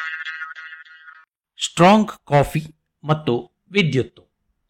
strong coffee ಮತ್ತು ವಿದ್ಯುತ್ತು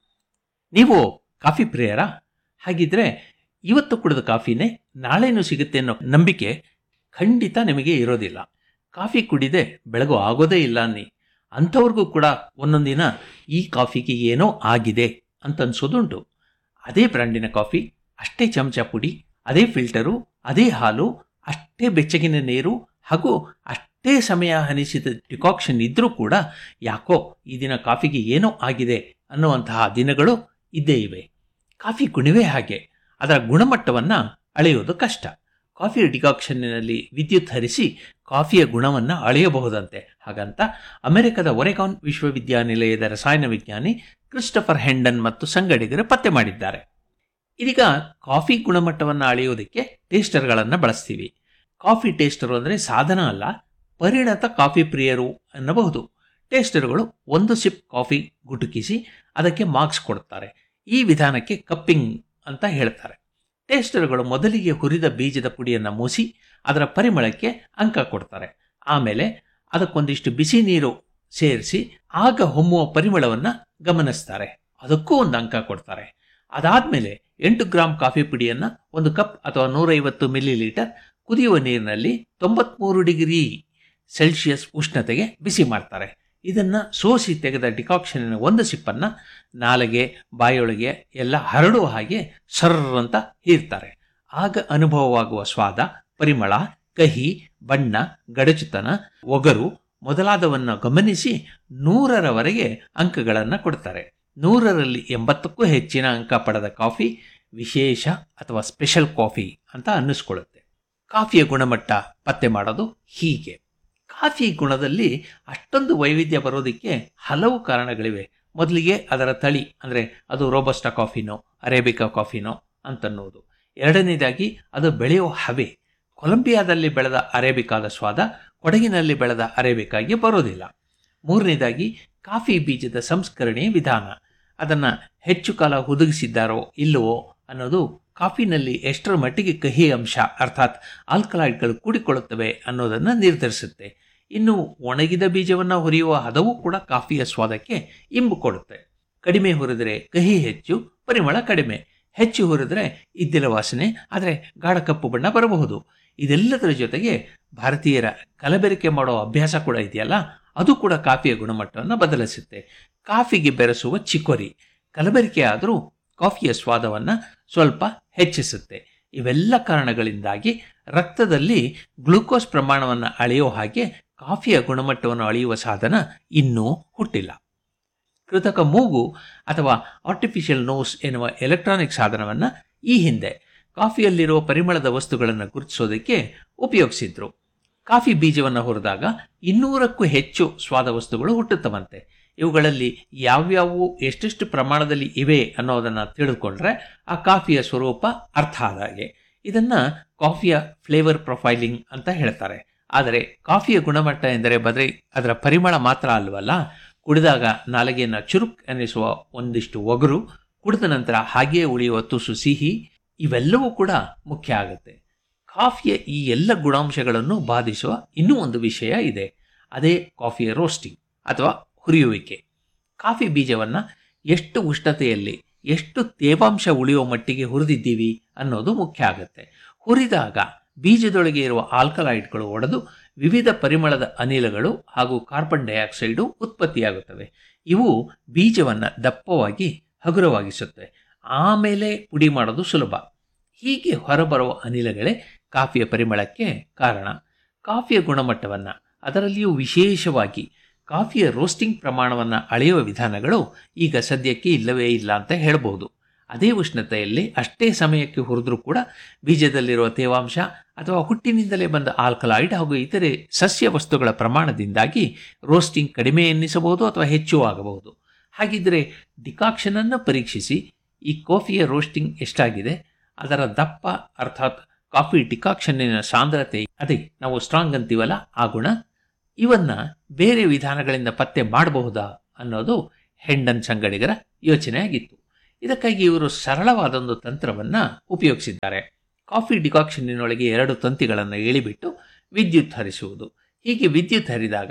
ನೀವು ಕಾಫಿ ಪ್ರಿಯರ ಹಾಗಿದ್ರೆ ಇವತ್ತು ಕುಡಿದ ಕಾಫಿನೇ ನಾಳೆನೂ ಸಿಗುತ್ತೆ ಅನ್ನೋ ನಂಬಿಕೆ ಖಂಡಿತ ನಿಮಗೆ ಇರೋದಿಲ್ಲ ಕಾಫಿ ಕುಡಿದೆ ಬೆಳಗು ಆಗೋದೇ ಇಲ್ಲ ಅನ್ನಿ ಅಂಥವ್ರಿಗೂ ಕೂಡ ಒಂದೊಂದಿನ ಈ ಕಾಫಿಗೆ ಏನೋ ಆಗಿದೆ ಅಂತ ಅನ್ಸೋದುಂಟು ಅದೇ ಬ್ರ್ಯಾಂಡಿನ ಕಾಫಿ ಅಷ್ಟೇ ಚಮಚ ಪುಡಿ ಅದೇ ಫಿಲ್ಟರು ಅದೇ ಹಾಲು ಅಷ್ಟೇ ಬೆಚ್ಚಗಿನ ನೀರು ಹಾಗೂ ಅಷ್ಟೇ ಸಮಯ ಹನಿಸಿದ ಡಿಕಾಕ್ಷನ್ ಇದ್ದರೂ ಕೂಡ ಯಾಕೋ ಈ ದಿನ ಕಾಫಿಗೆ ಏನೋ ಆಗಿದೆ ಅನ್ನುವಂತಹ ದಿನಗಳು ಇದ್ದೇ ಇವೆ ಕಾಫಿ ಗುಣವೇ ಹಾಗೆ ಅದರ ಗುಣಮಟ್ಟವನ್ನು ಅಳೆಯೋದು ಕಷ್ಟ ಕಾಫಿ ಡಿಕಾಕ್ಷನ್ನಿನಲ್ಲಿ ವಿದ್ಯುತ್ ಹರಿಸಿ ಕಾಫಿಯ ಗುಣವನ್ನು ಅಳೆಯಬಹುದಂತೆ ಹಾಗಂತ ಅಮೆರಿಕದ ಒರೆಗಾನ್ ವಿಶ್ವವಿದ್ಯಾನಿಲಯದ ರಸಾಯನ ವಿಜ್ಞಾನಿ ಕ್ರಿಸ್ಟಫರ್ ಹೆಂಡನ್ ಮತ್ತು ಸಂಗಡಿಗರು ಪತ್ತೆ ಮಾಡಿದ್ದಾರೆ ಇದೀಗ ಕಾಫಿ ಗುಣಮಟ್ಟವನ್ನು ಅಳೆಯೋದಕ್ಕೆ ಟೇಸ್ಟರ್ಗಳನ್ನು ಬಳಸ್ತೀವಿ ಕಾಫಿ ಟೇಸ್ಟರು ಅಂದರೆ ಸಾಧನ ಅಲ್ಲ ಪರಿಣತ ಕಾಫಿ ಪ್ರಿಯರು ಅನ್ನಬಹುದು ಟೇಸ್ಟರ್ಗಳು ಒಂದು ಸಿಪ್ ಕಾಫಿ ಗುಟುಕಿಸಿ ಅದಕ್ಕೆ ಮಾರ್ಕ್ಸ್ ಕೊಡುತ್ತಾರೆ ಈ ವಿಧಾನಕ್ಕೆ ಕಪ್ಪಿಂಗ್ ಅಂತ ಹೇಳ್ತಾರೆ ಟೇಸ್ಟರ್ಗಳು ಮೊದಲಿಗೆ ಹುರಿದ ಬೀಜದ ಪುಡಿಯನ್ನು ಮೂಸಿ ಅದರ ಪರಿಮಳಕ್ಕೆ ಅಂಕ ಕೊಡ್ತಾರೆ ಆಮೇಲೆ ಅದಕ್ಕೊಂದಿಷ್ಟು ಬಿಸಿ ನೀರು ಸೇರಿಸಿ ಆಗ ಹೊಮ್ಮುವ ಪರಿಮಳವನ್ನು ಗಮನಿಸ್ತಾರೆ ಅದಕ್ಕೂ ಒಂದು ಅಂಕ ಕೊಡ್ತಾರೆ ಅದಾದಮೇಲೆ ಎಂಟು ಗ್ರಾಂ ಕಾಫಿ ಪುಡಿಯನ್ನು ಒಂದು ಕಪ್ ಅಥವಾ ನೂರೈವತ್ತು ಮಿಲಿ ಲೀಟರ್ ಕುದಿಯುವ ನೀರಿನಲ್ಲಿ ತೊಂಬತ್ಮೂರು ಡಿಗ್ರಿ ಸೆಲ್ಸಿಯಸ್ ಉಷ್ಣತೆಗೆ ಬಿಸಿ ಮಾಡ್ತಾರೆ ಇದನ್ನು ಸೋಸಿ ತೆಗೆದ ಡಿಕಾಕ್ಷನಿನ ಒಂದು ಸಿಪ್ಪನ್ನು ನಾಲಿಗೆ ಬಾಯೊಳಗೆ ಎಲ್ಲ ಹರಡುವ ಹಾಗೆ ಸರ್ರ್ ಅಂತ ಹೀರ್ತಾರೆ ಆಗ ಅನುಭವವಾಗುವ ಸ್ವಾದ ಪರಿಮಳ ಕಹಿ ಬಣ್ಣ ಗಡಚುತನ ಒಗರು ಮೊದಲಾದವನ್ನು ಗಮನಿಸಿ ನೂರರವರೆಗೆ ಅಂಕಗಳನ್ನು ಕೊಡ್ತಾರೆ ನೂರರಲ್ಲಿ ಎಂಬತ್ತಕ್ಕೂ ಹೆಚ್ಚಿನ ಅಂಕ ಪಡೆದ ಕಾಫಿ ವಿಶೇಷ ಅಥವಾ ಸ್ಪೆಷಲ್ ಕಾಫಿ ಅಂತ ಅನ್ನಿಸ್ಕೊಳ್ಳುತ್ತೆ ಕಾಫಿಯ ಗುಣಮಟ್ಟ ಪತ್ತೆ ಮಾಡೋದು ಹೀಗೆ ಕಾಫಿ ಗುಣದಲ್ಲಿ ಅಷ್ಟೊಂದು ವೈವಿಧ್ಯ ಬರೋದಕ್ಕೆ ಹಲವು ಕಾರಣಗಳಿವೆ ಮೊದಲಿಗೆ ಅದರ ತಳಿ ಅಂದರೆ ಅದು ರೋಬಸ್ಟಾ ಕಾಫಿನೋ ಅರೇಬಿಕಾ ಕಾಫಿನೋ ಅಂತನ್ನೋದು ಎರಡನೇದಾಗಿ ಅದು ಬೆಳೆಯೋ ಹವೆ ಕೊಲಂಬಿಯಾದಲ್ಲಿ ಬೆಳೆದ ಅರೇಬಿಕಾದ ಸ್ವಾದ ಕೊಡಗಿನಲ್ಲಿ ಬೆಳೆದ ಅರೇಬಿಕಾಗೆ ಬರೋದಿಲ್ಲ ಮೂರನೇದಾಗಿ ಕಾಫಿ ಬೀಜದ ಸಂಸ್ಕರಣೆಯ ವಿಧಾನ ಅದನ್ನು ಹೆಚ್ಚು ಕಾಲ ಹುದುಗಿಸಿದ್ದಾರೋ ಇಲ್ಲವೋ ಅನ್ನೋದು ಕಾಫಿನಲ್ಲಿ ಎಷ್ಟರ ಮಟ್ಟಿಗೆ ಕಹಿ ಅಂಶ ಅರ್ಥಾತ್ ಆಲ್ಕಲಾಯ್ಡ್ಗಳು ಕೂಡಿಕೊಳ್ಳುತ್ತವೆ ಅನ್ನೋದನ್ನು ನಿರ್ಧರಿಸುತ್ತೆ ಇನ್ನು ಒಣಗಿದ ಬೀಜವನ್ನು ಹುರಿಯುವ ಹದವು ಕೂಡ ಕಾಫಿಯ ಸ್ವಾದಕ್ಕೆ ಇಂಬು ಕೊಡುತ್ತೆ ಕಡಿಮೆ ಹುರಿದರೆ ಕಹಿ ಹೆಚ್ಚು ಪರಿಮಳ ಕಡಿಮೆ ಹೆಚ್ಚು ಹುರಿದ್ರೆ ಇದ್ದಿಲ ವಾಸನೆ ಆದರೆ ಗಾಢ ಕಪ್ಪು ಬಣ್ಣ ಬರಬಹುದು ಇದೆಲ್ಲದರ ಜೊತೆಗೆ ಭಾರತೀಯರ ಕಲಬೆರಕೆ ಮಾಡೋ ಅಭ್ಯಾಸ ಕೂಡ ಇದೆಯಲ್ಲ ಅದು ಕೂಡ ಕಾಫಿಯ ಗುಣಮಟ್ಟವನ್ನು ಬದಲಿಸುತ್ತೆ ಕಾಫಿಗೆ ಬೆರೆಸುವ ಚಿಕ್ಕೋರಿ ಕಲಬೆರಕೆ ಆದರೂ ಕಾಫಿಯ ಸ್ವಾದವನ್ನು ಸ್ವಲ್ಪ ಹೆಚ್ಚಿಸುತ್ತೆ ಇವೆಲ್ಲ ಕಾರಣಗಳಿಂದಾಗಿ ರಕ್ತದಲ್ಲಿ ಗ್ಲೂಕೋಸ್ ಪ್ರಮಾಣವನ್ನು ಅಳೆಯೋ ಹಾಗೆ ಕಾಫಿಯ ಗುಣಮಟ್ಟವನ್ನು ಅಳೆಯುವ ಸಾಧನ ಇನ್ನೂ ಹುಟ್ಟಿಲ್ಲ ಕೃತಕ ಮೂಗು ಅಥವಾ ಆರ್ಟಿಫಿಷಿಯಲ್ ನೋಸ್ ಎನ್ನುವ ಎಲೆಕ್ಟ್ರಾನಿಕ್ ಸಾಧನವನ್ನು ಈ ಹಿಂದೆ ಕಾಫಿಯಲ್ಲಿರುವ ಪರಿಮಳದ ವಸ್ತುಗಳನ್ನು ಗುರುತಿಸೋದಕ್ಕೆ ಉಪಯೋಗಿಸಿದ್ರು ಕಾಫಿ ಬೀಜವನ್ನು ಹುರಿದಾಗ ಇನ್ನೂರಕ್ಕೂ ಹೆಚ್ಚು ಸ್ವಾದ ವಸ್ತುಗಳು ಹುಟ್ಟುತ್ತವಂತೆ ಇವುಗಳಲ್ಲಿ ಯಾವ್ಯಾವು ಎಷ್ಟೆಷ್ಟು ಪ್ರಮಾಣದಲ್ಲಿ ಇವೆ ಅನ್ನೋದನ್ನು ತಿಳಿದುಕೊಂಡ್ರೆ ಆ ಕಾಫಿಯ ಸ್ವರೂಪ ಅರ್ಥ ಆದ ಹಾಗೆ ಇದನ್ನು ಕಾಫಿಯ ಫ್ಲೇವರ್ ಪ್ರೊಫೈಲಿಂಗ್ ಅಂತ ಹೇಳ್ತಾರೆ ಆದರೆ ಕಾಫಿಯ ಗುಣಮಟ್ಟ ಎಂದರೆ ಬದಲಿ ಅದರ ಪರಿಮಳ ಮಾತ್ರ ಅಲ್ವಲ್ಲ ಕುಡಿದಾಗ ನಾಲಿಗೆಯನ್ನು ಚುರುಕ್ ಅನ್ನಿಸುವ ಒಂದಿಷ್ಟು ಒಗರು ಕುಡಿದ ನಂತರ ಹಾಗೆಯೇ ಉಳಿಯುವ ತುಸು ಸಿಹಿ ಇವೆಲ್ಲವೂ ಕೂಡ ಮುಖ್ಯ ಆಗುತ್ತೆ ಕಾಫಿಯ ಈ ಎಲ್ಲ ಗುಣಾಂಶಗಳನ್ನು ಬಾಧಿಸುವ ಇನ್ನೂ ಒಂದು ವಿಷಯ ಇದೆ ಅದೇ ಕಾಫಿಯ ರೋಸ್ಟಿಂಗ್ ಅಥವಾ ಹುರಿಯುವಿಕೆ ಕಾಫಿ ಬೀಜವನ್ನು ಎಷ್ಟು ಉಷ್ಣತೆಯಲ್ಲಿ ಎಷ್ಟು ತೇವಾಂಶ ಉಳಿಯುವ ಮಟ್ಟಿಗೆ ಹುರಿದಿದ್ದೀವಿ ಅನ್ನೋದು ಮುಖ್ಯ ಆಗುತ್ತೆ ಹುರಿದಾಗ ಬೀಜದೊಳಗೆ ಇರುವ ಆಲ್ಕಲಾಯ್ಡ್ಗಳು ಒಡೆದು ವಿವಿಧ ಪರಿಮಳದ ಅನಿಲಗಳು ಹಾಗೂ ಕಾರ್ಬನ್ ಡೈಆಕ್ಸೈಡು ಉತ್ಪತ್ತಿಯಾಗುತ್ತವೆ ಇವು ಬೀಜವನ್ನು ದಪ್ಪವಾಗಿ ಹಗುರವಾಗಿಸುತ್ತವೆ ಆಮೇಲೆ ಪುಡಿ ಮಾಡೋದು ಸುಲಭ ಹೀಗೆ ಹೊರಬರುವ ಅನಿಲಗಳೇ ಕಾಫಿಯ ಪರಿಮಳಕ್ಕೆ ಕಾರಣ ಕಾಫಿಯ ಗುಣಮಟ್ಟವನ್ನು ಅದರಲ್ಲಿಯೂ ವಿಶೇಷವಾಗಿ ಕಾಫಿಯ ರೋಸ್ಟಿಂಗ್ ಪ್ರಮಾಣವನ್ನು ಅಳೆಯುವ ವಿಧಾನಗಳು ಈಗ ಸದ್ಯಕ್ಕೆ ಇಲ್ಲವೇ ಇಲ್ಲ ಅಂತ ಹೇಳ್ಬೋದು ಅದೇ ಉಷ್ಣತೆಯಲ್ಲಿ ಅಷ್ಟೇ ಸಮಯಕ್ಕೆ ಹುರಿದ್ರೂ ಕೂಡ ಬೀಜದಲ್ಲಿರುವ ತೇವಾಂಶ ಅಥವಾ ಹುಟ್ಟಿನಿಂದಲೇ ಬಂದ ಆಲ್ಕಲಾಯ್ಡ್ ಹಾಗೂ ಇತರೆ ಸಸ್ಯ ವಸ್ತುಗಳ ಪ್ರಮಾಣದಿಂದಾಗಿ ರೋಸ್ಟಿಂಗ್ ಕಡಿಮೆ ಎನ್ನಿಸಬಹುದು ಅಥವಾ ಹೆಚ್ಚು ಆಗಬಹುದು ಹಾಗಿದ್ದರೆ ಡಿಕಾಕ್ಷನನ್ನು ಪರೀಕ್ಷಿಸಿ ಈ ಕಾಫಿಯ ರೋಸ್ಟಿಂಗ್ ಎಷ್ಟಾಗಿದೆ ಅದರ ದಪ್ಪ ಅರ್ಥಾತ್ ಕಾಫಿ ಡಿಕಾಕ್ಷನ್ನಿನ ಸಾಂದ್ರತೆ ಅದೇ ನಾವು ಸ್ಟ್ರಾಂಗ್ ಅಂತೀವಲ್ಲ ಆ ಗುಣ ಇವನ್ನ ಬೇರೆ ವಿಧಾನಗಳಿಂದ ಪತ್ತೆ ಮಾಡಬಹುದಾ ಅನ್ನೋದು ಹೆಂಡನ್ ಸಂಗಡಿಗರ ಯೋಚನೆ ಆಗಿತ್ತು ಇದಕ್ಕಾಗಿ ಇವರು ಸರಳವಾದೊಂದು ತಂತ್ರವನ್ನು ಉಪಯೋಗಿಸಿದ್ದಾರೆ ಕಾಫಿ ಡಿಕಾಕ್ಷನ್ನಿನೊಳಗೆ ಎರಡು ತಂತಿಗಳನ್ನು ಎಳಿಬಿಟ್ಟು ವಿದ್ಯುತ್ ಹರಿಸುವುದು ಹೀಗೆ ವಿದ್ಯುತ್ ಹರಿದಾಗ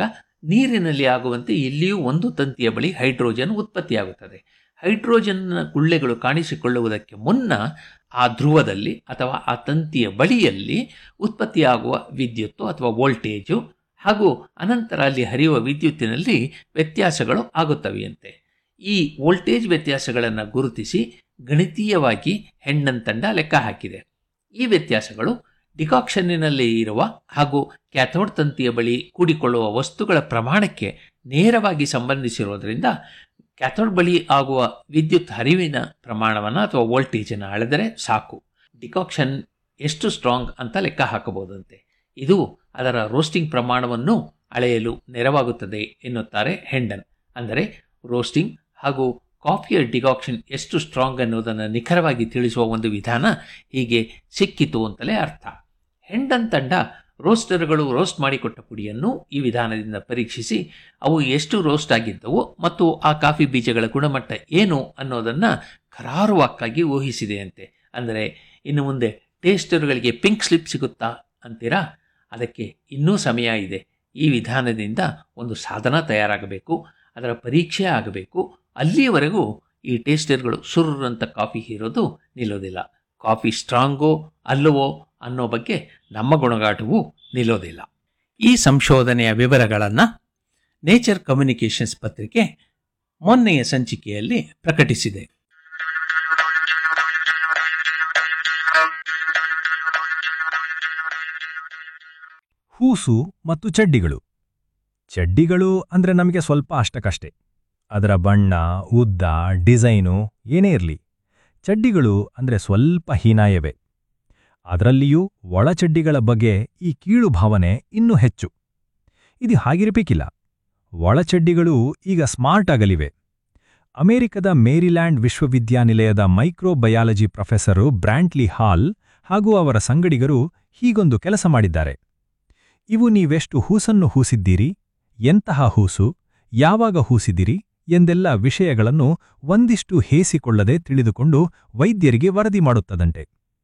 ನೀರಿನಲ್ಲಿ ಆಗುವಂತೆ ಇಲ್ಲಿಯೂ ಒಂದು ತಂತಿಯ ಬಳಿ ಹೈಡ್ರೋಜನ್ ಉತ್ಪತ್ತಿಯಾಗುತ್ತದೆ ಹೈಡ್ರೋಜನ್ನ ಗುಳ್ಳೆಗಳು ಕಾಣಿಸಿಕೊಳ್ಳುವುದಕ್ಕೆ ಮುನ್ನ ಆ ಧ್ರುವದಲ್ಲಿ ಅಥವಾ ಆ ತಂತಿಯ ಬಳಿಯಲ್ಲಿ ಉತ್ಪತ್ತಿಯಾಗುವ ವಿದ್ಯುತ್ತು ಅಥವಾ ವೋಲ್ಟೇಜು ಹಾಗೂ ಅನಂತರ ಅಲ್ಲಿ ಹರಿಯುವ ವಿದ್ಯುತ್ತಿನಲ್ಲಿ ವ್ಯತ್ಯಾಸಗಳು ಆಗುತ್ತವೆಯಂತೆ ಈ ವೋಲ್ಟೇಜ್ ವ್ಯತ್ಯಾಸಗಳನ್ನು ಗುರುತಿಸಿ ಗಣಿತೀಯವಾಗಿ ಹೆಣ್ಣನ್ ತಂಡ ಲೆಕ್ಕ ಹಾಕಿದೆ ಈ ವ್ಯತ್ಯಾಸಗಳು ಡಿಕಾಕ್ಷನ್ನಿನಲ್ಲಿ ಇರುವ ಹಾಗೂ ಕ್ಯಾಥೋಡ್ ತಂತಿಯ ಬಳಿ ಕೂಡಿಕೊಳ್ಳುವ ವಸ್ತುಗಳ ಪ್ರಮಾಣಕ್ಕೆ ನೇರವಾಗಿ ಸಂಬಂಧಿಸಿರುವುದರಿಂದ ಕ್ಯಾಥೋಡ್ ಬಳಿ ಆಗುವ ವಿದ್ಯುತ್ ಹರಿವಿನ ಪ್ರಮಾಣವನ್ನು ಅಥವಾ ವೋಲ್ಟೇಜನ್ನು ಅಳೆದರೆ ಸಾಕು ಡಿಕಾಕ್ಷನ್ ಎಷ್ಟು ಸ್ಟ್ರಾಂಗ್ ಅಂತ ಲೆಕ್ಕ ಹಾಕಬಹುದಂತೆ ಇದು ಅದರ ರೋಸ್ಟಿಂಗ್ ಪ್ರಮಾಣವನ್ನು ಅಳೆಯಲು ನೆರವಾಗುತ್ತದೆ ಎನ್ನುತ್ತಾರೆ ಹೆಂಡನ್ ಅಂದರೆ ರೋಸ್ಟಿಂಗ್ ಹಾಗೂ ಕಾಫಿಯ ಡಿಕಾಕ್ಷನ್ ಎಷ್ಟು ಸ್ಟ್ರಾಂಗ್ ಅನ್ನೋದನ್ನು ನಿಖರವಾಗಿ ತಿಳಿಸುವ ಒಂದು ವಿಧಾನ ಹೀಗೆ ಸಿಕ್ಕಿತು ಅಂತಲೇ ಅರ್ಥ ಹೆಂಡನ್ ತಂಡ ರೋಸ್ಟರ್ಗಳು ರೋಸ್ಟ್ ಮಾಡಿಕೊಟ್ಟ ಪುಡಿಯನ್ನು ಈ ವಿಧಾನದಿಂದ ಪರೀಕ್ಷಿಸಿ ಅವು ಎಷ್ಟು ರೋಸ್ಟ್ ಆಗಿದ್ದವು ಮತ್ತು ಆ ಕಾಫಿ ಬೀಜಗಳ ಗುಣಮಟ್ಟ ಏನು ಅನ್ನೋದನ್ನು ಕರಾರುವಾಕ್ಕಾಗಿ ಊಹಿಸಿದೆಯಂತೆ ಅಂದರೆ ಇನ್ನು ಮುಂದೆ ಟೇಸ್ಟರ್ಗಳಿಗೆ ಪಿಂಕ್ ಸ್ಲಿಪ್ ಸಿಗುತ್ತಾ ಅಂತೀರಾ ಅದಕ್ಕೆ ಇನ್ನೂ ಸಮಯ ಇದೆ ಈ ವಿಧಾನದಿಂದ ಒಂದು ಸಾಧನ ತಯಾರಾಗಬೇಕು ಅದರ ಪರೀಕ್ಷೆ ಆಗಬೇಕು ಅಲ್ಲಿಯವರೆಗೂ ಈ ಟೇಸ್ಟರ್ಗಳು ಸುರ್ರಂತ ಕಾಫಿ ಹೀರೋದು ನಿಲ್ಲೋದಿಲ್ಲ ಕಾಫಿ ಸ್ಟ್ರಾಂಗೋ ಅಲ್ಲವೋ ಅನ್ನೋ ಬಗ್ಗೆ ನಮ್ಮ ಗುಣಗಾಟವು ನಿಲ್ಲೋದಿಲ್ಲ ಈ ಸಂಶೋಧನೆಯ ವಿವರಗಳನ್ನು ನೇಚರ್ ಕಮ್ಯುನಿಕೇಷನ್ಸ್ ಪತ್ರಿಕೆ ಮೊನ್ನೆಯ ಸಂಚಿಕೆಯಲ್ಲಿ ಪ್ರಕಟಿಸಿದೆ ಹೂಸು ಮತ್ತು ಚಡ್ಡಿಗಳು ಚಡ್ಡಿಗಳು ಅಂದ್ರೆ ನಮಗೆ ಸ್ವಲ್ಪ ಅಷ್ಟಕ್ಕಷ್ಟೇ ಅದರ ಬಣ್ಣ ಉದ್ದ ಡಿಸೈನು ಏನೇ ಇರಲಿ ಚಡ್ಡಿಗಳು ಅಂದ್ರೆ ಸ್ವಲ್ಪ ಹೀನಾಯವೇ ಅದರಲ್ಲಿಯೂ ಒಳಚಡ್ಡಿಗಳ ಬಗ್ಗೆ ಈ ಕೀಳು ಭಾವನೆ ಇನ್ನೂ ಹೆಚ್ಚು ಇದು ಹಾಗಿರಬೇಕಿಲ್ಲ ಒಳಚಡ್ಡಿಗಳು ಈಗ ಸ್ಮಾರ್ಟ್ ಆಗಲಿವೆ ಅಮೆರಿಕದ ಮೇರಿಲ್ಯಾಂಡ್ ವಿಶ್ವವಿದ್ಯಾನಿಲಯದ ಮೈಕ್ರೋಬಯಾಲಜಿ ಪ್ರೊಫೆಸರು ಬ್ರ್ಯಾಂಟ್ಲಿ ಹಾಲ್ ಹಾಗೂ ಅವರ ಸಂಗಡಿಗರು ಹೀಗೊಂದು ಕೆಲಸ ಮಾಡಿದ್ದಾರೆ ಇವು ನೀವೆಷ್ಟು ಹೂಸನ್ನು ಹೂಸಿದ್ದೀರಿ ಎಂತಹ ಹೂಸು ಯಾವಾಗ ಹೂಸಿದಿರಿ ಎಂದೆಲ್ಲ ವಿಷಯಗಳನ್ನು ಒಂದಿಷ್ಟು ಹೇಸಿಕೊಳ್ಳದೆ ತಿಳಿದುಕೊಂಡು ವೈದ್ಯರಿಗೆ ವರದಿ ಮಾಡುತ್ತದಂತೆ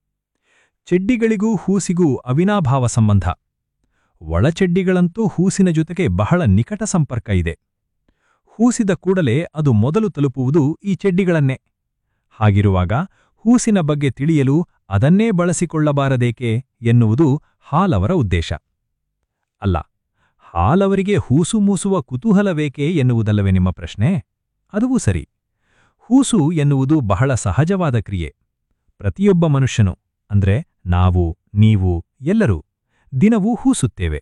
ಚೆಡ್ಡಿಗಳಿಗೂ ಹೂಸಿಗೂ ಅವಿನಾಭಾವ ಸಂಬಂಧ ಒಳಚೆಡ್ಡಿಗಳಂತೂ ಹೂಸಿನ ಜೊತೆಗೆ ಬಹಳ ನಿಕಟ ಸಂಪರ್ಕ ಇದೆ ಹೂಸಿದ ಕೂಡಲೇ ಅದು ಮೊದಲು ತಲುಪುವುದು ಈ ಚೆಡ್ಡಿಗಳನ್ನೇ ಹಾಗಿರುವಾಗ ಹೂಸಿನ ಬಗ್ಗೆ ತಿಳಿಯಲು ಅದನ್ನೇ ಬಳಸಿಕೊಳ್ಳಬಾರದೇಕೆ ಎನ್ನುವುದು ಹಾಲವರ ಉದ್ದೇಶ ಅಲ್ಲ ಹಾಲವರಿಗೆ ಹೂಸು ಮೂಸುವ ಕುತೂಹಲವೇಕೆ ಎನ್ನುವುದಲ್ಲವೇ ನಿಮ್ಮ ಪ್ರಶ್ನೆ ಅದುವೂ ಸರಿ ಹೂಸು ಎನ್ನುವುದು ಬಹಳ ಸಹಜವಾದ ಕ್ರಿಯೆ ಪ್ರತಿಯೊಬ್ಬ ಮನುಷ್ಯನು ಅಂದ್ರೆ ನಾವು ನೀವು ಎಲ್ಲರೂ ದಿನವೂ ಹೂಸುತ್ತೇವೆ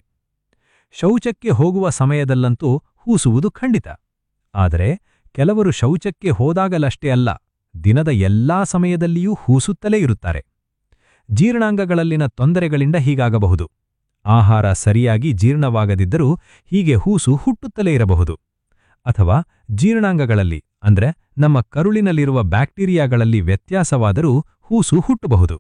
ಶೌಚಕ್ಕೆ ಹೋಗುವ ಸಮಯದಲ್ಲಂತೂ ಹೂಸುವುದು ಖಂಡಿತ ಆದರೆ ಕೆಲವರು ಶೌಚಕ್ಕೆ ಹೋದಾಗಲಷ್ಟೇ ಅಲ್ಲ ದಿನದ ಎಲ್ಲಾ ಸಮಯದಲ್ಲಿಯೂ ಹೂಸುತ್ತಲೇ ಇರುತ್ತಾರೆ ಜೀರ್ಣಾಂಗಗಳಲ್ಲಿನ ತೊಂದರೆಗಳಿಂದ ಹೀಗಾಗಬಹುದು ಆಹಾರ ಸರಿಯಾಗಿ ಜೀರ್ಣವಾಗದಿದ್ದರೂ ಹೀಗೆ ಹೂಸು ಹುಟ್ಟುತ್ತಲೇ ಇರಬಹುದು ಅಥವಾ ಜೀರ್ಣಾಂಗಗಳಲ್ಲಿ ಅಂದ್ರೆ ನಮ್ಮ ಕರುಳಿನಲ್ಲಿರುವ ಬ್ಯಾಕ್ಟೀರಿಯಾಗಳಲ್ಲಿ ವ್ಯತ್ಯಾಸವಾದರೂ ಹೂಸು ಹುಟ್ಟಬಹುದು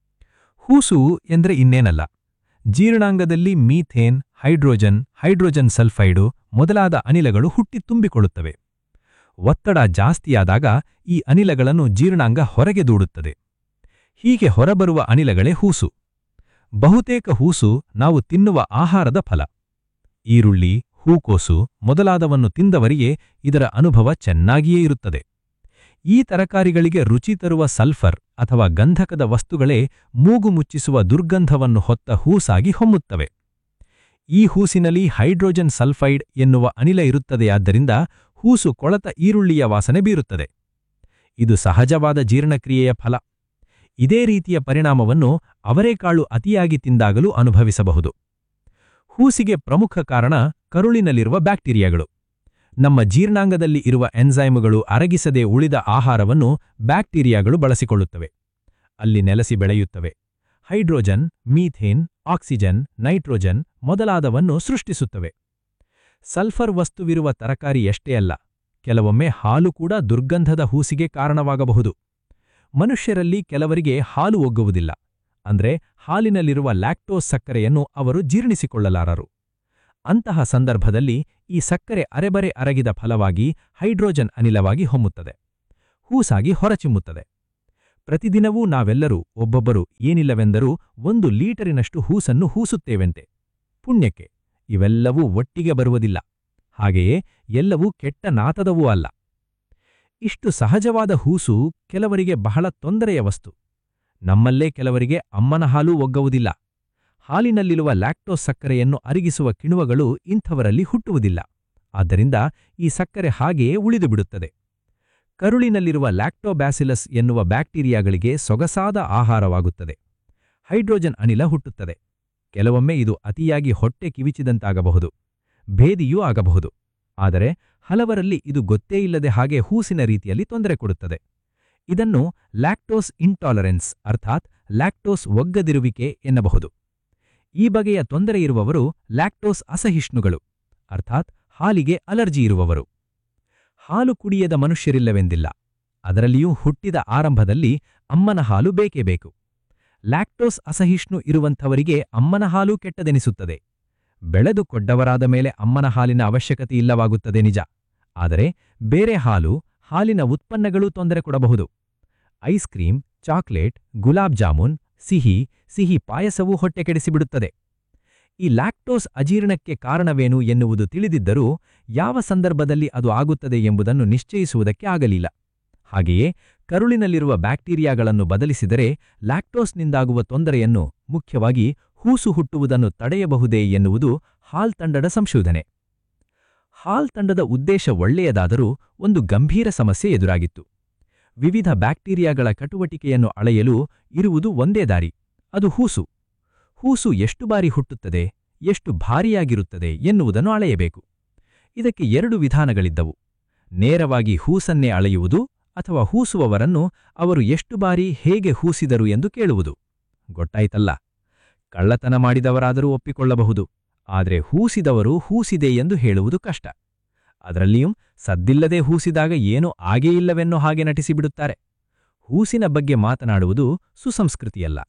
ಹೂಸು ಎಂದ್ರೆ ಇನ್ನೇನಲ್ಲ ಜೀರ್ಣಾಂಗದಲ್ಲಿ ಮೀಥೇನ್ ಹೈಡ್ರೋಜನ್ ಹೈಡ್ರೋಜನ್ ಸಲ್ಫೈಡು ಮೊದಲಾದ ಅನಿಲಗಳು ಹುಟ್ಟಿ ತುಂಬಿಕೊಳ್ಳುತ್ತವೆ ಒತ್ತಡ ಜಾಸ್ತಿಯಾದಾಗ ಈ ಅನಿಲಗಳನ್ನು ಜೀರ್ಣಾಂಗ ಹೊರಗೆ ದೂಡುತ್ತದೆ ಹೀಗೆ ಹೊರಬರುವ ಅನಿಲಗಳೇ ಹೂಸು ಬಹುತೇಕ ಹೂಸು ನಾವು ತಿನ್ನುವ ಆಹಾರದ ಫಲ ಈರುಳ್ಳಿ ಹೂಕೋಸು ಮೊದಲಾದವನ್ನು ತಿಂದವರಿಗೆ ಇದರ ಅನುಭವ ಚೆನ್ನಾಗಿಯೇ ಇರುತ್ತದೆ ಈ ತರಕಾರಿಗಳಿಗೆ ರುಚಿ ತರುವ ಸಲ್ಫರ್ ಅಥವಾ ಗಂಧಕದ ವಸ್ತುಗಳೇ ಮೂಗು ಮುಚ್ಚಿಸುವ ದುರ್ಗಂಧವನ್ನು ಹೊತ್ತ ಹೂಸಾಗಿ ಹೊಮ್ಮುತ್ತವೆ ಈ ಹೂಸಿನಲ್ಲಿ ಹೈಡ್ರೋಜನ್ ಸಲ್ಫೈಡ್ ಎನ್ನುವ ಅನಿಲ ಇರುತ್ತದೆಯಾದ್ದರಿಂದ ಹೂಸು ಕೊಳತ ಈರುಳ್ಳಿಯ ವಾಸನೆ ಬೀರುತ್ತದೆ ಇದು ಸಹಜವಾದ ಜೀರ್ಣಕ್ರಿಯೆಯ ಫಲ ಇದೇ ರೀತಿಯ ಪರಿಣಾಮವನ್ನು ಅವರೇಕಾಳು ಅತಿಯಾಗಿ ತಿಂದಾಗಲೂ ಅನುಭವಿಸಬಹುದು ಹೂಸಿಗೆ ಪ್ರಮುಖ ಕಾರಣ ಕರುಳಿನಲ್ಲಿರುವ ಬ್ಯಾಕ್ಟೀರಿಯಾಗಳು ನಮ್ಮ ಜೀರ್ಣಾಂಗದಲ್ಲಿ ಇರುವ ಎನ್ಸೈಮುಗಳು ಅರಗಿಸದೆ ಉಳಿದ ಆಹಾರವನ್ನು ಬ್ಯಾಕ್ಟೀರಿಯಾಗಳು ಬಳಸಿಕೊಳ್ಳುತ್ತವೆ ಅಲ್ಲಿ ನೆಲೆಸಿ ಬೆಳೆಯುತ್ತವೆ ಹೈಡ್ರೋಜನ್ ಮೀಥೇನ್ ಆಕ್ಸಿಜನ್ ನೈಟ್ರೋಜನ್ ಮೊದಲಾದವನ್ನು ಸೃಷ್ಟಿಸುತ್ತವೆ ಸಲ್ಫರ್ ವಸ್ತುವಿರುವ ತರಕಾರಿ ಎಷ್ಟೇ ಅಲ್ಲ ಕೆಲವೊಮ್ಮೆ ಹಾಲು ಕೂಡ ದುರ್ಗಂಧದ ಹೂಸಿಗೆ ಕಾರಣವಾಗಬಹುದು ಮನುಷ್ಯರಲ್ಲಿ ಕೆಲವರಿಗೆ ಹಾಲು ಒಗ್ಗುವುದಿಲ್ಲ ಅಂದ್ರೆ ಹಾಲಿನಲ್ಲಿರುವ ಲ್ಯಾಕ್ಟೋಸ್ ಸಕ್ಕರೆಯನ್ನು ಅವರು ಜೀರ್ಣಿಸಿಕೊಳ್ಳಲಾರರು ಅಂತಹ ಸಂದರ್ಭದಲ್ಲಿ ಈ ಸಕ್ಕರೆ ಅರೆಬರೆ ಅರಗಿದ ಫಲವಾಗಿ ಹೈಡ್ರೋಜನ್ ಅನಿಲವಾಗಿ ಹೊಮ್ಮುತ್ತದೆ ಹೂಸಾಗಿ ಹೊರಚಿಮ್ಮುತ್ತದೆ ಪ್ರತಿದಿನವೂ ನಾವೆಲ್ಲರೂ ಒಬ್ಬೊಬ್ಬರು ಏನಿಲ್ಲವೆಂದರೂ ಒಂದು ಲೀಟರಿನಷ್ಟು ಹೂಸನ್ನು ಹೂಸುತ್ತೇವೆಂತೆ ಪುಣ್ಯಕ್ಕೆ ಇವೆಲ್ಲವೂ ಒಟ್ಟಿಗೆ ಬರುವುದಿಲ್ಲ ಹಾಗೆಯೇ ಎಲ್ಲವೂ ಕೆಟ್ಟ ನಾತದವೂ ಅಲ್ಲ ಇಷ್ಟು ಸಹಜವಾದ ಹೂಸು ಕೆಲವರಿಗೆ ಬಹಳ ತೊಂದರೆಯ ವಸ್ತು ನಮ್ಮಲ್ಲೇ ಕೆಲವರಿಗೆ ಅಮ್ಮನ ಹಾಲೂ ಒಗ್ಗುವುದಿಲ್ಲ ಹಾಲಿನಲ್ಲಿರುವ ಲ್ಯಾಕ್ಟೋಸ್ ಸಕ್ಕರೆಯನ್ನು ಅರಿಗಿಸುವ ಕಿಣುವಗಳು ಇಂಥವರಲ್ಲಿ ಹುಟ್ಟುವುದಿಲ್ಲ ಆದ್ದರಿಂದ ಈ ಸಕ್ಕರೆ ಹಾಗೆಯೇ ಉಳಿದುಬಿಡುತ್ತದೆ ಕರುಳಿನಲ್ಲಿರುವ ಲ್ಯಾಕ್ಟೋಬ್ಯಾಸಿಲಸ್ ಎನ್ನುವ ಬ್ಯಾಕ್ಟೀರಿಯಾಗಳಿಗೆ ಸೊಗಸಾದ ಆಹಾರವಾಗುತ್ತದೆ ಹೈಡ್ರೋಜನ್ ಅನಿಲ ಹುಟ್ಟುತ್ತದೆ ಕೆಲವೊಮ್ಮೆ ಇದು ಅತಿಯಾಗಿ ಹೊಟ್ಟೆ ಕಿವಿಚಿದಂತಾಗಬಹುದು ಭೇದಿಯೂ ಆಗಬಹುದು ಆದರೆ ಹಲವರಲ್ಲಿ ಇದು ಗೊತ್ತೇ ಇಲ್ಲದೆ ಹಾಗೆ ಹೂಸಿನ ರೀತಿಯಲ್ಲಿ ತೊಂದರೆ ಕೊಡುತ್ತದೆ ಇದನ್ನು ಲ್ಯಾಕ್ಟೋಸ್ ಇಂಟಾಲರೆನ್ಸ್ ಅರ್ಥಾತ್ ಲ್ಯಾಕ್ಟೋಸ್ ಒಗ್ಗದಿರುವಿಕೆ ಎನ್ನಬಹುದು ಈ ಬಗೆಯ ತೊಂದರೆ ಇರುವವರು ಲ್ಯಾಕ್ಟೋಸ್ ಅಸಹಿಷ್ಣುಗಳು ಅರ್ಥಾತ್ ಹಾಲಿಗೆ ಅಲರ್ಜಿ ಇರುವವರು ಹಾಲು ಕುಡಿಯದ ಮನುಷ್ಯರಿಲ್ಲವೆಂದಿಲ್ಲ ಅದರಲ್ಲಿಯೂ ಹುಟ್ಟಿದ ಆರಂಭದಲ್ಲಿ ಅಮ್ಮನ ಹಾಲು ಬೇಕೇ ಬೇಕು ಲ್ಯಾಕ್ಟೋಸ್ ಅಸಹಿಷ್ಣು ಇರುವಂಥವರಿಗೆ ಅಮ್ಮನ ಹಾಲು ಕೆಟ್ಟದೆನಿಸುತ್ತದೆ ಬೆಳೆದು ಕೊಡ್ಡವರಾದ ಮೇಲೆ ಅಮ್ಮನ ಹಾಲಿನ ಅವಶ್ಯಕತೆ ಇಲ್ಲವಾಗುತ್ತದೆ ನಿಜ ಆದರೆ ಬೇರೆ ಹಾಲು ಹಾಲಿನ ಉತ್ಪನ್ನಗಳೂ ತೊಂದರೆ ಕೊಡಬಹುದು ice cream chocolate gulab jamun ಸಿಹಿ ಸಿಹಿ ಪಾಯಸವೂ ಹೊಟ್ಟೆ ಕೆಡಿಸಿಬಿಡುತ್ತದೆ ಈ ಲ್ಯಾಕ್ಟೋಸ್ ಅಜೀರ್ಣಕ್ಕೆ ಕಾರಣವೇನು ಎನ್ನುವುದು ತಿಳಿದಿದ್ದರೂ ಯಾವ ಸಂದರ್ಭದಲ್ಲಿ ಅದು ಆಗುತ್ತದೆ ಎಂಬುದನ್ನು ನಿಶ್ಚಯಿಸುವುದಕ್ಕೆ ಆಗಲಿಲ್ಲ ಹಾಗೆಯೇ ಕರುಳಿನಲ್ಲಿರುವ ಬ್ಯಾಕ್ಟೀರಿಯಾಗಳನ್ನು ಬದಲಿಸಿದರೆ ಲ್ಯಾಕ್ಟೋಸ್ನಿಂದಾಗುವ ತೊಂದರೆಯನ್ನು ಮುಖ್ಯವಾಗಿ ಹೂಸು ಹುಟ್ಟುವುದನ್ನು ತಡೆಯಬಹುದೇ ಎನ್ನುವುದು ಹಾಲ್ ತಂಡದ ಸಂಶೋಧನೆ ಹಾಲ್ ತಂಡದ ಉದ್ದೇಶ ಒಳ್ಳೆಯದಾದರೂ ಒಂದು ಗಂಭೀರ ಸಮಸ್ಯೆ ಎದುರಾಗಿತ್ತು ವಿವಿಧ ಬ್ಯಾಕ್ಟೀರಿಯಾಗಳ ಚಟುವಟಿಕೆಯನ್ನು ಅಳೆಯಲು ಇರುವುದು ಒಂದೇ ದಾರಿ ಅದು ಹೂಸು ಹೂಸು ಎಷ್ಟು ಬಾರಿ ಹುಟ್ಟುತ್ತದೆ ಎಷ್ಟು ಭಾರಿಯಾಗಿರುತ್ತದೆ ಎನ್ನುವುದನ್ನು ಅಳೆಯಬೇಕು ಇದಕ್ಕೆ ಎರಡು ವಿಧಾನಗಳಿದ್ದವು ನೇರವಾಗಿ ಹೂಸನ್ನೇ ಅಳೆಯುವುದು ಅಥವಾ ಹೂಸುವವರನ್ನು ಅವರು ಎಷ್ಟು ಬಾರಿ ಹೇಗೆ ಹೂಸಿದರು ಎಂದು ಕೇಳುವುದು ಗೊತ್ತಾಯ್ತಲ್ಲ ಕಳ್ಳತನ ಮಾಡಿದವರಾದರೂ ಒಪ್ಪಿಕೊಳ್ಳಬಹುದು ಆದರೆ ಹೂಸಿದವರು ಹೂಸಿದೆ ಎಂದು ಹೇಳುವುದು ಕಷ್ಟ ಅದರಲ್ಲಿಯೂ ಸದ್ದಿಲ್ಲದೆ ಹೂಸಿದಾಗ ಏನೂ ಆಗೇ ಇಲ್ಲವೆನ್ನೋ ಹಾಗೆ ನಟಿಸಿಬಿಡುತ್ತಾರೆ ಹೂಸಿನ ಬಗ್ಗೆ ಮಾತನಾಡುವುದು ಸುಸಂಸ್ಕೃತಿಯಲ್ಲ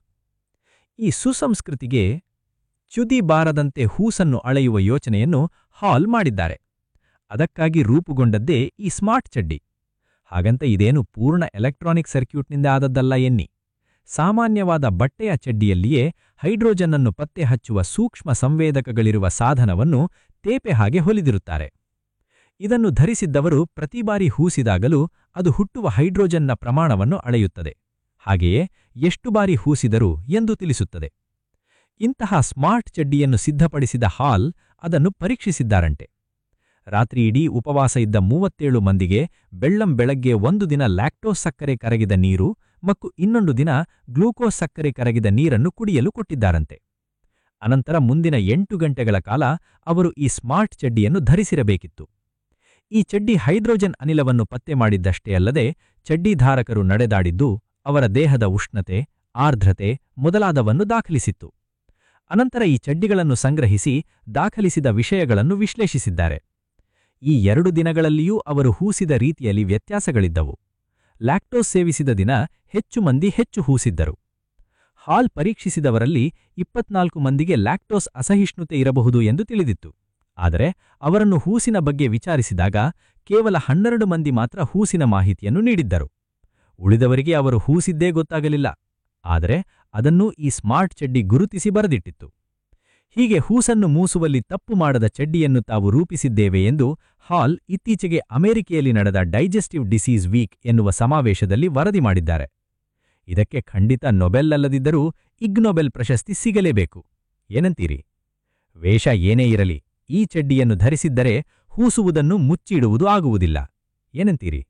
ಈ ಸುಸಂಸ್ಕೃತಿಗೆ ಚ್ಯುತಿ ಬಾರದಂತೆ ಹೂಸನ್ನು ಅಳೆಯುವ ಯೋಚನೆಯನ್ನು ಹಾಲ್ ಮಾಡಿದ್ದಾರೆ ಅದಕ್ಕಾಗಿ ರೂಪುಗೊಂಡದ್ದೇ ಈ ಸ್ಮಾರ್ಟ್ ಚಡ್ಡಿ ಹಾಗಂತ ಇದೇನು ಪೂರ್ಣ ಎಲೆಕ್ಟ್ರಾನಿಕ್ ಸರ್ಕ್ಯೂಟ್ನಿಂದ ಆದದ್ದಲ್ಲ ಎನ್ನಿ ಸಾಮಾನ್ಯವಾದ ಬಟ್ಟೆಯ ಚಡ್ಡಿಯಲ್ಲಿಯೇ ಹೈಡ್ರೋಜನ್ನನ್ನು ಪತ್ತೆ ಹಚ್ಚುವ ಸೂಕ್ಷ್ಮ ಸಂವೇದಕಗಳಿರುವ ಸಾಧನವನ್ನು ತೇಪೆ ಹಾಗೆ ಹೊಲಿದಿರುತ್ತಾರೆ ಇದನ್ನು ಧರಿಸಿದ್ದವರು ಪ್ರತಿ ಬಾರಿ ಹೂಸಿದಾಗಲೂ ಅದು ಹುಟ್ಟುವ ಹೈಡ್ರೋಜನ್ನ ಪ್ರಮಾಣವನ್ನು ಅಳೆಯುತ್ತದೆ ಹಾಗೆಯೇ ಎಷ್ಟು ಬಾರಿ ಹೂಸಿದರು ಎಂದು ತಿಳಿಸುತ್ತದೆ ಇಂತಹ ಸ್ಮಾರ್ಟ್ ಚಡ್ಡಿಯನ್ನು ಸಿದ್ಧಪಡಿಸಿದ ಹಾಲ್ ಅದನ್ನು ಪರೀಕ್ಷಿಸಿದ್ದಾರಂತೆ ರಾತ್ರಿಯಿಡೀ ಉಪವಾಸ ಇದ್ದ ಮೂವತ್ತೇಳು ಮಂದಿಗೆ ಬೆಳ್ಳಂ ಬೆಳಗ್ಗೆ ಒಂದು ದಿನ ಲ್ಯಾಕ್ಟೋಸ್ ಸಕ್ಕರೆ ಕರಗಿದ ನೀರು ಮತ್ತು ಇನ್ನೊಂದು ದಿನ ಗ್ಲೂಕೋಸ್ ಸಕ್ಕರೆ ಕರಗಿದ ನೀರನ್ನು ಕುಡಿಯಲು ಕೊಟ್ಟಿದ್ದಾರಂತೆ ಅನಂತರ ಮುಂದಿನ ಎಂಟು ಗಂಟೆಗಳ ಕಾಲ ಅವರು ಈ ಸ್ಮಾರ್ಟ್ ಚಡ್ಡಿಯನ್ನು ಧರಿಸಿರಬೇಕಿತ್ತು ಈ ಚಡ್ಡಿ ಹೈಡ್ರೋಜನ್ ಅನಿಲವನ್ನು ಪತ್ತೆ ಮಾಡಿದ್ದಷ್ಟೇ ಅಲ್ಲದೆ ಚಡ್ಡಿಧಾರಕರು ನಡೆದಾಡಿದ್ದು ಅವರ ದೇಹದ ಉಷ್ಣತೆ ಆರ್ದ್ರತೆ ಮೊದಲಾದವನ್ನು ದಾಖಲಿಸಿತ್ತು ಅನಂತರ ಈ ಚಡ್ಡಿಗಳನ್ನು ಸಂಗ್ರಹಿಸಿ ದಾಖಲಿಸಿದ ವಿಷಯಗಳನ್ನು ವಿಶ್ಲೇಷಿಸಿದ್ದಾರೆ ಈ ಎರಡು ದಿನಗಳಲ್ಲಿಯೂ ಅವರು ಹೂಸಿದ ರೀತಿಯಲ್ಲಿ ವ್ಯತ್ಯಾಸಗಳಿದ್ದವು ಲ್ಯಾಕ್ಟೋಸ್ ಸೇವಿಸಿದ ದಿನ ಹೆಚ್ಚು ಮಂದಿ ಹೆಚ್ಚು ಹೂಸಿದ್ದರು ಹಾಲ್ ಪರೀಕ್ಷಿಸಿದವರಲ್ಲಿ ಇಪ್ಪತ್ನಾಲ್ಕು ಮಂದಿಗೆ ಲ್ಯಾಕ್ಟೋಸ್ ಅಸಹಿಷ್ಣುತೆ ಇರಬಹುದು ಎಂದು ತಿಳಿದಿತ್ತು ಆದರೆ ಅವರನ್ನು ಹೂಸಿನ ಬಗ್ಗೆ ವಿಚಾರಿಸಿದಾಗ ಕೇವಲ ಹನ್ನೆರಡು ಮಂದಿ ಮಾತ್ರ ಹೂಸಿನ ಮಾಹಿತಿಯನ್ನು ನೀಡಿದ್ದರು ಉಳಿದವರಿಗೆ ಅವರು ಹೂಸಿದ್ದೇ ಗೊತ್ತಾಗಲಿಲ್ಲ ಆದರೆ ಅದನ್ನೂ ಈ ಸ್ಮಾರ್ಟ್ ಚಡ್ಡಿ ಗುರುತಿಸಿ ಬರೆದಿಟ್ಟಿತ್ತು ಹೀಗೆ ಹೂಸನ್ನು ಮೂಸುವಲ್ಲಿ ತಪ್ಪು ಮಾಡದ ಚಡ್ಡಿಯನ್ನು ತಾವು ರೂಪಿಸಿದ್ದೇವೆ ಎಂದು ಹಾಲ್ ಇತ್ತೀಚೆಗೆ ಅಮೆರಿಕೆಯಲ್ಲಿ ನಡೆದ ಡೈಜೆಸ್ಟಿವ್ ಡಿಸೀಸ್ ವೀಕ್ ಎನ್ನುವ ಸಮಾವೇಶದಲ್ಲಿ ವರದಿ ಮಾಡಿದ್ದಾರೆ ಇದಕ್ಕೆ ಖಂಡಿತ ನೊಬೆಲ್ ಅಲ್ಲದಿದ್ದರೂ ಇಗ್ನೊಬೆಲ್ ಪ್ರಶಸ್ತಿ ಸಿಗಲೇಬೇಕು ಏನಂತೀರಿ ವೇಷ ಏನೇ ಇರಲಿ ಈ ಚಡ್ಡಿಯನ್ನು ಧರಿಸಿದ್ದರೆ ಹೂಸುವುದನ್ನು ಮುಚ್ಚಿಡುವುದು ಆಗುವುದಿಲ್ಲ ಏನಂತೀರಿ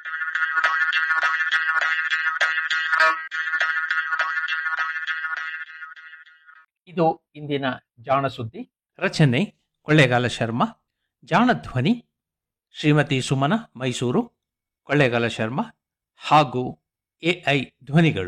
ಇದು ಇಂದಿನ ಜಾಣ ಸುದ್ದಿ ರಚನೆ ಕೊಳ್ಳೇಗಾಲ ಶರ್ಮಾ ಜಾಣ ಧ್ವನಿ ಶ್ರೀಮತಿ ಸುಮನ ಮೈಸೂರು ಕೊಳ್ಳೇಗಾಲ ಶರ್ಮಾ ಹಾಗೂ ಎಐ ಧ್ವನಿಗಳು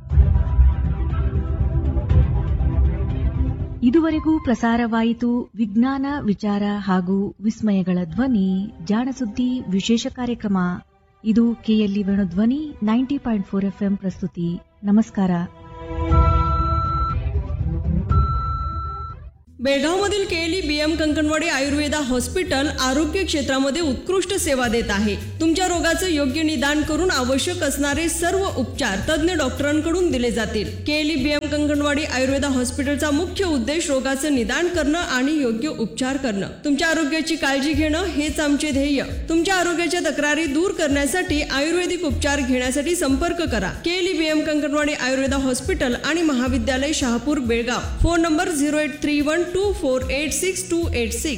ಇದುವರೆಗೂ ಪ್ರಸಾರವಾಯಿತು ವಿಜ್ಞಾನ ವಿಚಾರ ಹಾಗೂ ವಿಸ್ಮಯಗಳ ಧ್ವನಿ ಜಾಣಸುದ್ದಿ ವಿಶೇಷ ಕಾರ್ಯಕ್ರಮ ಇದು KLE Venudhwani ninety point four FM ಪ್ರಸ್ತುತಿ ನಮಸ್ಕಾರ बेळगावमधील KLE BM Kankanwadi Ayurveda hospital आरोग्य क्षेत्रामध्ये उत्कृष्ट सेवा देत आहे तुमच्या रोगाचं योग्य निदान करून आवश्यक असणारे सर्व उपचार तज्ज्ञ डॉक्टरांकडून दिले जातील केएलई बीएम कंकणवाडी आयुर्वेदा हॉस्पिटलचा मुख्य उद्देश रोगाचं निदान करणं आणि योग्य उपचार करणं तुमच्या आरोग्याची काळजी घेणं हेच आमचे ध्येय तुमच्या आरोग्याच्या तक्रारी दूर करण्यासाठी आयुर्वेदिक उपचार घेण्यासाठी संपर्क करा KLE BM Kankanwadi Ayurveda hospital आणि महाविद्यालय Shahapur Belgaum phone number zero eight three one two four eight six two eight six